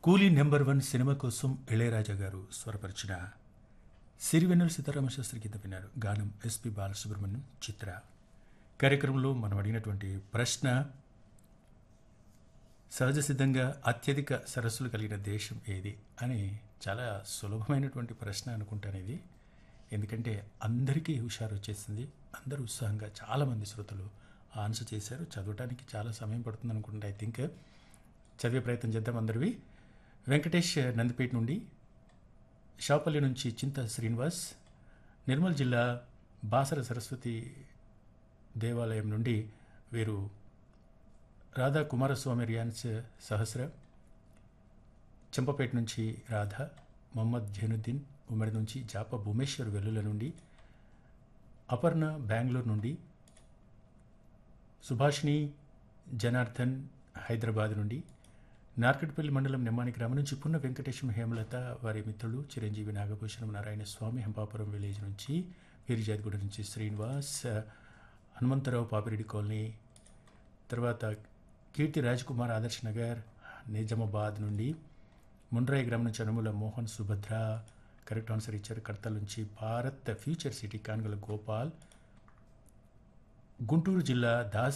కూలీ number one cinema కోసం ఇళయరాజా గారు స్వరపరిచిన సిరివెన్నెల సీతారామ శాస్త్రి గీత విన్నారు గానం ఎస్పి బాలసుబ్రహ్మణ్యం చిత్ర కార్యక్రమంలో మనం అడిగినటువంటి ప్రశ్న సహజ సిద్ధంగా అత్యధిక సరస్సులు కలిగిన దేశం ఏది అని చాలా సులభమైనటువంటి ప్రశ్న అనుకుంటాను ఇది ఎందుకంటే అందరికీ హుషారు వచ్చేసింది అందరూ ఉత్సాహంగా చాలామంది శ్రోతలు ఆన్సర్ చేశారు చదవటానికి చాలా సమయం పడుతుంది అనుకుంటా ఐ థింక్ చదివే ప్రయత్నం చేద్దాం అందరివి వెంకటేష్ నందిపేట నుండి షాపల్లి నుంచి చింత శ్రీనివాస్ నిర్మల్ జిల్లా బాసర సరస్వతి దేవాలయం నుండి వీరు రాధా కుమారస్వామి రియాన్స్ సహస్ర చెంపపేట నుంచి రాధ మొహమ్మద్ జైనుద్దీన్ ఉమ్మడి నుంచి జాప భూమేశ్వర్ వెల్లుల నుండి అపర్ణ బెంగళూరు నుండి సుభాష్ని జనార్దన్ హైదరాబాద్ నుండి నార్కట్పల్లి మండలం నిమ్మాని గ్రామం నుంచి పున్న వెంకటేశం హేమలత వారి మిత్రులు చిరంజీవి నాగభూషణం నారాయణ స్వామి హంపాపురం విలేజ్ నుంచి వీరిజాదిగూడ నుంచి శ్రీనివాస్ హనుమంతరావు పాపిరెడ్డి కాలనీ తర్వాత కీర్తి రాజ్ కుమార్ ఆదర్శ్ నగర్ నిజామాబాద్ నుండి ముండ్రాయి గ్రామం నుంచి అనుముల మోహన్ సుభద్ర కరెక్ట్ ఆన్సర్ ఇచ్చారు కడతల నుంచి భారత్ ఫ్యూచర్ సిటీ కాన్గల గోపాల్ గుంటూరు జిల్లా దాస